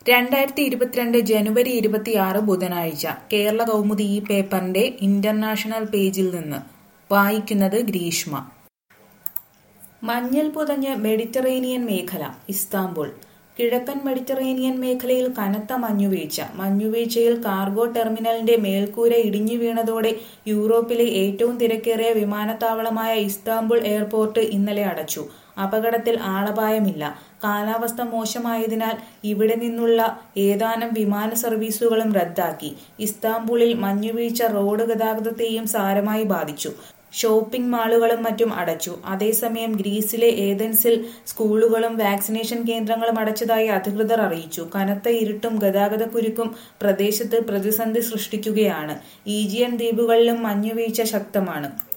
രണ്ടായിരത്തി ഇരുപത്തിരണ്ട് ജനുവരി ഇരുപത്തിയാറ് ബുധനാഴ്ച കേരള കൗമുദി ഈ പേപ്പറിന്റെ ഇന്റർനാഷണൽ പേജിൽ നിന്ന് വായിക്കുന്നത് ഗ്രീഷ്മ മഞ്ഞൾ പുതഞ്ഞ് മെഡിറ്ററേനിയൻ മേഖല ഇസ്താംബുൾ കിഴക്കൻ മെഡിറ്ററേനിയൻ മേഖലയിൽ കനത്ത മഞ്ഞുവീഴ്ച മഞ്ഞുവീഴ്ചയിൽ കാർഗോ ടെർമിനലിന്റെ മേൽക്കൂര ഇടിഞ്ഞു വീണതോടെ യൂറോപ്പിലെ ഏറ്റവും തിരക്കേറിയ വിമാനത്താവളമായ ഇസ്താംബുൾ എയർപോർട്ട് ഇന്നലെ അടച്ചു അപകടത്തിൽ ആളപായമില്ല കാലാവസ്ഥ മോശമായതിനാൽ ഇവിടെ നിന്നുള്ള ഏതാനും വിമാന സർവീസുകളും റദ്ദാക്കി ഇസ്താംബുളിൽ മഞ്ഞുവീഴ്ച റോഡ് ഗതാഗതത്തെയും സാരമായി ബാധിച്ചു ഷോപ്പിംഗ് മാളുകളും മറ്റും അടച്ചു അതേസമയം ഗ്രീസിലെ ഏതൻസിൽ സ്കൂളുകളും വാക്സിനേഷൻ കേന്ദ്രങ്ങളും അടച്ചതായി അധികൃതർ അറിയിച്ചു കനത്ത ഇരുട്ടും ഗതാഗതക്കുരുക്കും പ്രദേശത്ത് പ്രതിസന്ധി സൃഷ്ടിക്കുകയാണ് ഈജിയൻ ദ്വീപുകളിലും മഞ്ഞുവീഴ്ച ശക്തമാണ്